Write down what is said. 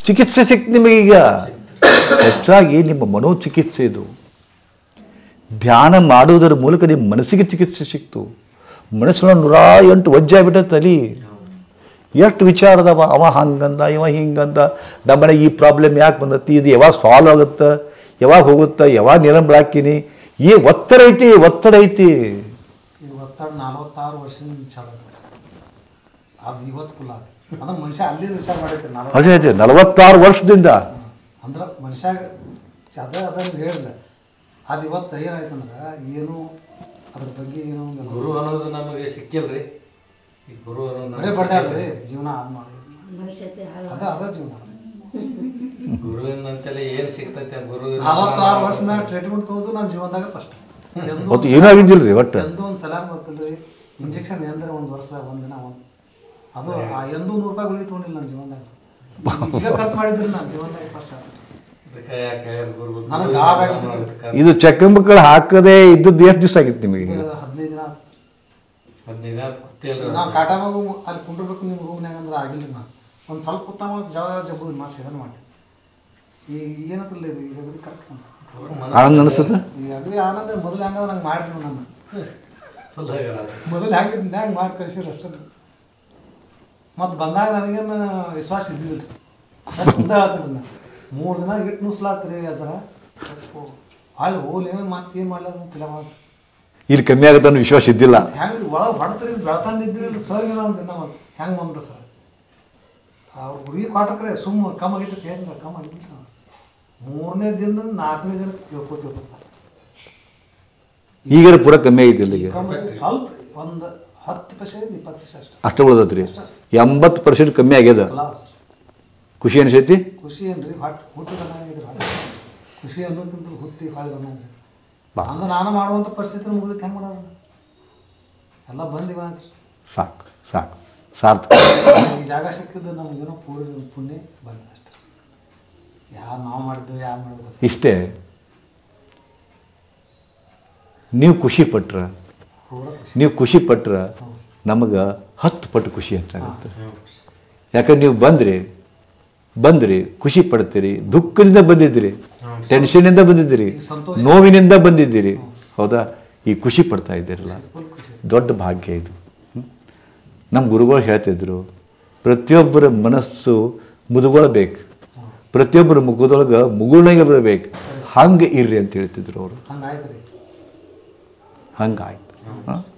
ಚಿಕಿತ್ಸೆ ಸಿಕ್ತು ನಿಮಗೀಗ ಹೆಚ್ಚಾಗಿ ನಿಮ್ಮ ಮನೋಚಿಕಿತ್ಸೆ ಇದು ಧ್ಯಾನ ಮಾಡುವುದರ ಮೂಲಕ ನಿಮ್ಮ ಮನಸ್ಸಿಗೆ ಚಿಕಿತ್ಸೆ ಸಿಕ್ತು ಮನಸ್ಸಿನ ನೂರ ಎಂಟು ವಜ್ಜೆ ಆಗ್ಬಿಟ್ಟ ತಲಿ ಎಷ್ಟು ವಿಚಾರದವ ಅವ ಹಂಗಂದ ಇವ ಹಿಂಗಂದ ನಮ್ಮನೆ ಈ ಪ್ರಾಬ್ಲಮ್ ಯಾಕೆ ಬಂದತಿ ಇದು ಯಾವಾಗ ಸಾಲ್ವ್ ಆಗುತ್ತೆ ಯಾವಾಗ ಹೋಗುತ್ತೆ ಯಾವಾಗ ನಿರಂಬಳ ಹಾಕಿನಿ ಈ ಒತ್ತಡ ಐತಿ ಒತ್ತಡ ಐತಿ ಈ ಒತ್ತಡ ನಲವತ್ತಾರು ವರ್ಷದಿಂದ ಚಾಲ ಅದು ಇವತ್ತು ಕುಲ್ಲ ಅದ ಮನುಷ್ಯ ಅಲ್ಲಿ ವಿಚಾರ ಮಾಡೈತೆ ನಲವತ್ತು ಅದೇ ಅದೇ ನಲವತ್ತಾರು ವರ್ಷದಿಂದ ಅಂದ್ರೆ ಮನುಷ್ಯ ಅದ ಅದನ್ನು ಹೇಳಿದೆ ಅದು ಇವತ್ತು ಏನಾಯ್ತಂದ್ರೆ ಏನು ಅದ್ರ ಬಗ್ಗೆ ಏನೋ ಒಂದು ಗುರು ಅನ್ನೋದು ನಮಗೆ ಸಿಕ್ಕಿಲ್ರಿ ಈ ಗುರು ಅನ್ನೋದು ಬರೇ ನಮಗೆ ಬಡ್ದಾಡ್ರಿ ಜೀವನ ಆದ್ ಮಾಡಿ ಭವಿಷ್ಯത്തെ ಹಾಳು ಅದ ಅದ ಜೀವನ ಸಿಕ್ಕಿಲ್ಲ. ಗುರುವಿನಂತೆಲ್ಲ ಏನ್ ಸಿಗ್ತೈತೆ ಗುರು ನಲವತ್ತಾರು ವರ್ಷ ಮ್ಯಾಗ ಟ್ರೀಟ್ಮೆಂಟ್ ತಗೋದು ನನ್ನ ಜೀವನದಾಗ ಫಸ್ಟ್ ಮತ್ತು ಏನೂ ಆಗಿದ್ದಿಲ್ರಿ ಒಟ್ಟು ಎಂದೂ ಒಂದು ಸಲಾಮ್ ಗೊತ್ತಿಲ್ರಿ ಇಂಜೆಕ್ಷನ್ ಎಂದ್ರೆ ಒಂದು ವರ್ಷದಾಗ ಒಂದು ದಿನ ಒಂದು ಅದು ಆ ಎಂದೂ ನೂರು ರೂಪಾಯಿ ಗುಳಿಗೆ ತೊಗೊಂಡಿಲ್ಲ ನನ್ನ ಜೀವನದಾಗ ಈಗ ಖರ್ಚು ಮಾಡಿದ್ರಿ ನನ್ನ ಜೀವನದಾಗ ಫಸ್ಟ್ ಅದಕ್ಕೆ ಯಾಕೆ ಹೇಳ್ಯಾರ ಗುರು ಗುರು ನನಗೆ ಅನ್ನೋದು ಗಾಬರಿ ಆಗ್ಬಿಟ್ಟಿದೆ. ಅದಕ್ಕೆ ಇದು ಚೆಕ್ಕಂಬಕ್ಕಳು ಹಾಕದೇ ಇದ್ದದ್ದು ಎಷ್ಟು ದಿವಸ ಆಗಿತ್ತು ನಿಮಗೆ ಹದಿನೈದು ದಿನ ಆತು. ಹದಿನೈದು ಆತ್ ಗೊತ್ತಿಲ್ರಿ ನಾವು ಕಾಟಾಗ ಅಲ್ಲಿ ಕುಂಡ್ರಬೇಕು ನಿಮ್ಮ ರೂಮ್ನಾಗ ಅಂದ್ರೆ ಆಗಿಲ್ಲ ನಾನು ಒಂದು ಸ್ವಲ್ಪ ಕುತ್ತಾಮ ಜವ ಜಬ್ಬು ಮಾ ಸೇವನೆ ಮಾಡಿ ಈಗ ಏನತ್ತಲ್ಲ ಇದು ಈಗ ಅಗದಿ ಕರೆಕ್ಟ್ ಗುರು ಮನಸ್ಸು ಆನಂದ ಅನಿಸುತ್ತೆ ಈಗ ಅಗದಿ ಆನಂದ ಮೊದಲು ಹೆಂಗ ನಂಗೆ ಮಾಡಿದ್ರು ನಾನು full ಆಗ್ಯಾರ ಅದು. ಮೊದಲು ಹೆಂಗಿದ್ದು ಹ್ಯಾಂಗ ಮಾಡಿ ಕಳಿಸಿದ್ರು ಅಷ್ಟೇ ಮತ್ತು ಬಂದಾಗ ನನಗೇನು ವಿಶ್ವಾಸ ಇದ್ದಿಲ್ಲ ಮುಂದೆ ಹೇಳ್ತೀನಿ ನಾನು ಮೂರು ದಿನ ಇಟ್ಟು ನುಸ್ಲಾತ್ರಿ ಅಜರ ಅಲ್ಲಿ ಹೋಗ್ಲಿ ಏನು ಮತ್ತೆ ಏನು ಮಾಡ್ಲ ಅಂತ ತಿಳ ಮಾಡಿ ಇಲ್ಲಿ ಕಮ್ಮಿ ಆಗುತ್ತೆ ಅನ್ನೋ ವಿಶ್ವಾಸ ಇದ್ದಿಲ್ಲ ಹೆಂಗೆ ಒಳಗೆ ಹೊಡ್ತೀರಿ ಬೆಳತಾನ ಇದ್ದಿಲ್ಲ ಸೋಗಿಲ್ಲ ಒಂದು ದಿನ ಮತ್ತು ಹೆಂಗೆ ಬಂದ್ರು ಸರ್ ಆ ಹುಡುಗಿ ಕಾಟಕ್ರೆ ಸುಮ್ಮ ಕಮ್ ಆಗೈತೆ ಏನು ಕಮ್ ಆಗಿಲ್ಲ ಮೂರನೇ ದಿನದಿಂದ ನಾಲ್ಕನೇ ದಿನ ತಿಳ್ಕೊ ತಿಳ್ಕೊತಾರೆ ಈಗ ಪೂರ ಕಮ್ಮಿ ಆಗಿದ್ದಿಲ್ಲ ಈಗ ಕಮ್ ಸ್ವಲ್ಪ ಒಂದು ಹತ್ತು ಪರ್ಸೆಂಟ್ ಇಪ್ಪತ್ತು ಪರ್ಸೆಂಟ್ ಅಷ್ಟೇ ಅಷ್ಟೇ ಉಳ್ದತ್ರಿ ಎಂಬತ್ತು ಪರ್ಸೆಂಟ್ ಕಮ್ಮಿ ಆಗ್ಯದ ಕ್ಲಾಸ್ ಖುಷಿ ಅನಿಸೈತಿ ಖುಷಿ ಏನ್ರಿ ಹೊಟ್ಟು ಹುಟ್ಟಿ ಬಂದಂಗಿದ್ರೆ ಖುಷಿ ಅನ್ನೋಕ್ಕಿಂತ ಹುಟ್ಟಿ ಹೊಳ್ಳಿ ಬಂದಂಗ್ರಿ ಅಂದ್ರೆ ನಾನು ಮಾಡುವಂಥ ಪರಿಸ್ಥಿತಿ ಮುಗಿದೈತೆ ಹೆಂಗೆ ಮಾಡೋದು ಎಲ್ಲ ಬಂದಿವ ಅಂತ ಸಾಕು ಸಾಕು ಸಾರ್ಥಕ ಈ ಜಾಗ ಸಿಕ್ಕಿದ್ದು ನಮಗೇನೋ ಪೂರ್ವ ಪುಣ್ಯ ಬಂದ ಅಷ್ಟೇ ಯಾರು ನಾವು ಮಾಡಿದ್ವಿ ಯಾರು ಮಾಡ್ಬೇಕು ಇಷ್ಟೇ ನೀವು ಖುಷಿ ಪಟ್ರ ಪೂರ ಖುಷಿ ನೀವು ಖುಷಿ ಪಟ್ರ ನಮಗೆ ಹತ್ತು ಪಟ್ಟು ಖುಷಿ ಹೆಚ್ಚಾಗುತ್ತೆ ಯಾಕಂದ್ರೆ ನೀವು ಬಂದ್ರಿ ಬಂದ್ರಿ ಖುಷಿ ಪಡ್ತೀರಿ ದುಃಖದಿಂದ ಬಂದಿದ್ದೀರಿ ಟೆನ್ಷನಿಂದ ಬಂದಿದ್ದೀರಿ ಈ ಸಂತೋಷ. ನೋವಿನಿಂದ ಬಂದಿದ್ದೀರಿ ಹೌದಾ ಈ ಖುಷಿ ಪಡ್ತಾ ಇದ್ದೀರಲ್ಲ ಫುಲ್ ಖುಷಿ ದೊಡ್ಡ ಭಾಗ್ಯ ಇದು ಹ್ಮ್? ನಮ್ಮ ಗುರುಗಳು ಹೇಳ್ತಿದ್ರು ಪ್ರತಿಯೊಬ್ಬರ ಮನಸ್ಸು ಮುದುಗೊಳ್ಬೇಕು ಪ್ರತಿಯೊಬ್ಬರ ಮುಖದೊಳಗೆ ಮುಗುಳ್ನಾಗೆ ಬರಬೇಕು ಹಂಗೆ ಇರ್ರಿ ಅಂತ ಹೇಳ್ತಿದ್ರು ಅವರು ಹಂಗೆ ಆಯ್ತು ರೀ ಹಂಗಾಯ್ತು ಹಾಂ